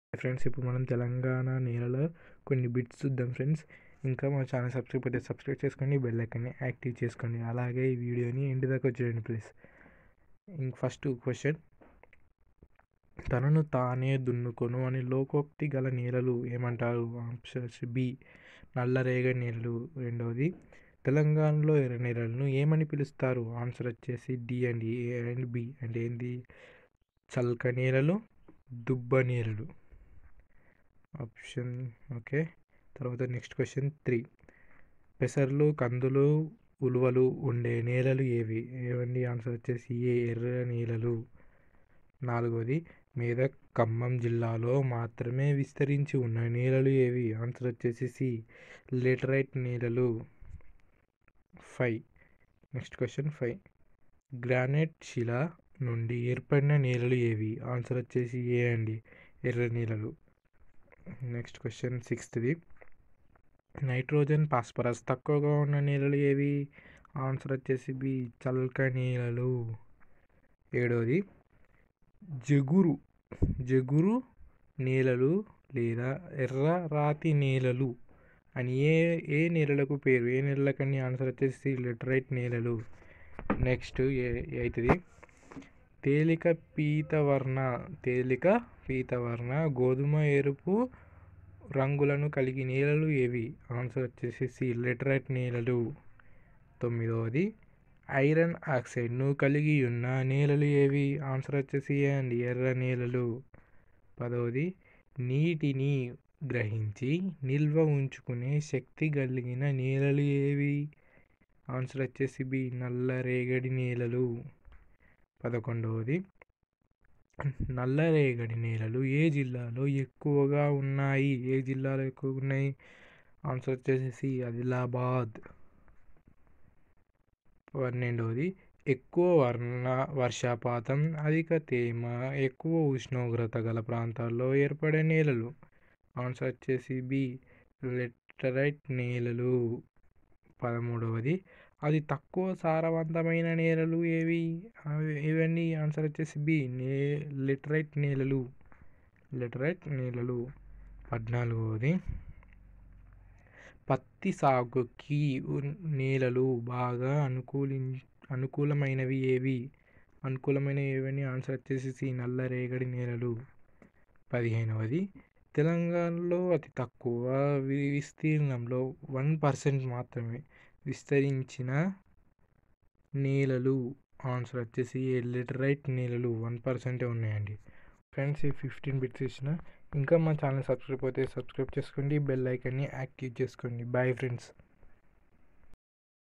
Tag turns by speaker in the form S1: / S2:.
S1: friends ఇప్పుడు మనం తెలంగాణ నేలలో కొన్ని బిట్స్ చూద్దాం ఫ్రెండ్స్ ఇంకా మా ఛానల్ సబ్స్క్రైబ్ అయితే సబ్స్క్రైబ్ చేసుకోండి బెల్ ఐకాన్ని యాక్టివ్ చేసుకోండి అలాగే ఈ వీడియోని ఎండ్ దాకా వచ్చేయండి ప్లీజ్ ఇంక ఫస్ట్ క్వశ్చన్ తనను తానే దున్నుకొను అని లోకోక్తి గల నేలలు ఏమంటారు ఆప్షన్స్ బి నల్లరేగడి నేలలు రెండవది తెలంగాణలో ఎర్ర నేలలను ఏమని పిలుస్తారు ఆన్సర్ వచ్చేసి D and A and B అంటే ఏంది చల్క నేలలు దుబ్బ నేలలు ఆప్షన్ ఓకే తర్వాత నెక్స్ట్ క్వశ్చన్ త్రీ పెసర్లు కందులు ఉలువలు ఉండే నేలలు ఏవి ఏవండి ఆన్సర్ వచ్చేసి ఏ ఎర్ర నేలలు నాలుగవది మెదక్ ఖమ్మం జిల్లాలో మాత్రమే విస్తరించి ఉన్న నేలలు ఏవి ఆన్సర్ వచ్చేసి సి లిటరైట్ నేలలు five next question five granite శిల నుండి ఏర్పడిన నేలలు ఏవి ఆన్సర్ వచ్చేసి ఏ అండి ఎర్ర నేలలు నెక్స్ట్ క్వశ్చన్ సిక్స్త్ది నైట్రోజన్ ఫాస్ఫరస్ తక్కువగా ఉన్న నేలలు ఏవి ఆన్సర్ వచ్చేసి బి చల్క నేలలు ఏడవది జగురు జగురు నేలలు లేదా ఎర్ర రాతి నేలలు అని ఏ ఏ నేలలకు పేరు ఏ నేలలకని ఆన్సర్ వచ్చేసి లిటరైట్ నేలలు నెక్స్ట్ అవుతుంది తేలిక పీతవర్ణ తేలిక పీతవర్ణ గోధుమ ఎరుపు రంగులను కలిగి నేలలు ఏవి ఆన్సర్ వచ్చేసి సి లిటరైట్ నేలలు తొమ్మిదవది ఐరన్ ఆక్సైడ్ను కలిగి ఉన్న నేలలు ఏవి ఆన్సర్ వచ్చేసి ఏ అండి ఎర్ర నేలలు పదవది నీటిని గ్రహించి నిల్వ ఉంచుకునే శక్తి కలిగిన నేలలు ఏవి ఆన్సర్ వచ్చేసి బి నల్లరేగడి నేలలు పదకొండవది నల్లరేగడి నేలలు ఏ జిల్లాలో ఎక్కువగా ఉన్నాయి ఏ జిల్లాలో ఎక్కువ ఉన్నాయి ఆన్సర్ వచ్చేసి ఆదిలాబాద్ పన్నెండవది ఎక్కువ వర్ణ వర్షపాతం అధిక తేమ ఎక్కువ ఉష్ణోగ్రత గల ప్రాంతాల్లో ఏర్పడే నేలలు ఆన్సర్ వచ్చేసి బి లెటరైట్ నేలలు పదమూడవది అది తక్కువ సారవంతమైన నేలలు ఏవి ఇవన్నీ ఆన్సర్ వచ్చేసి బి నే లిటరైట్ నేలలు లిటరైట్ నేలలు పద్నాలుగవది పత్తి సాగుకి నేలలు బాగా అనుకూలి అనుకూలమైనవి ఏవి అనుకూలమైనవి ఏవని ఆన్సర్ వచ్చేసి సి నల్లరేగడి నేలలు పదిహేనవది తెలంగాణలో అతి తక్కువ విస్తీర్ణంలో వన్ పర్సెంట్ మాత్రమే విస్తరించిన నేలలు ఆన్సర్ వచ్చేసి లిటరైట్ నేలలు వన్ పర్సెంటే ఉన్నాయండి ఫ్రెండ్స్ ఈ ఫిఫ్టీన్ బిట్స్ ఇచ్చిన ఇంకా మా ఛానల్ సబ్స్క్రైబ్ అయితే సబ్స్క్రైబ్ చేసుకోండి బెల్ ఐకాన్ని యాక్టివ్ చేసుకోండి బాయ్ ఫ్రెండ్స్